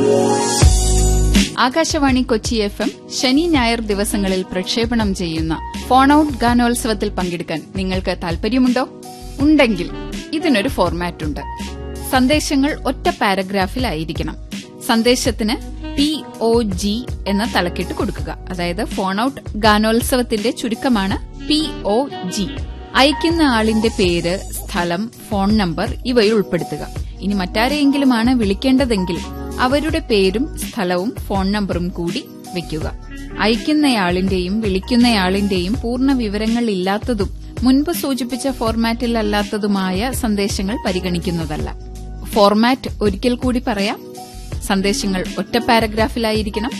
Akashvani Kochi F M ശനി ഞായർ ദിവസങ്ങളിൽ പ്രക്ഷേപണം ചെയ്യുന്ന ഫോൺ ഔട്ട് ഗാനോത്സവത്തിൽ പങ്കെടുക്കാൻ നിങ്ങൾക്ക് താൽപര്യമുണ്ടോ ഉണ്ടെങ്കിൽ ഇതിനൊരു ഫോർമാറ്റ് ഉണ്ട് സന്ദേശങ്ങൾ ഒറ്റ പാരഗ്രാഫിലായിരിക്കണം സന്ദേശത്തിന് പി ഒ ജി എന്ന തലക്കെട്ട് കൊടുക്കുക അതായത് ഫോൺ ഔട്ട് ഗാനോത്സവത്തിന്റെ ചുരുക്കമാണ് പി ഒ ജി അയക്കുന്ന ആളിന്റെ പേര് സ്ഥലം ഫോൺ നമ്പർ ഇവയിൽ ഉൾപ്പെടുത്തുക ഇനി മറ്റാരെയെങ്കിലുമാണ് വിളിക്കേണ്ടതെങ്കിൽ അവരുടെ പേരും സ്ഥലവും ഫോൺ നമ്പറും കൂടി വെക്കുക അയക്കുന്നയാളിന്റെയും വിളിക്കുന്നയാളിന്റെയും പൂർണ്ണ വിവരങ്ങൾ ഇല്ലാത്തതും മുൻപ് സൂചിപ്പിച്ച ഫോർമാറ്റിൽ അല്ലാത്തതുമായ സന്ദേശങ്ങൾ പരിഗണിക്കുന്നതല്ല ഫോർമാറ്റ് ഒരിക്കൽ കൂടി പറയാം സന്ദേശങ്ങൾ ഒറ്റ പാരഗ്രാഫിലായിരിക്കണം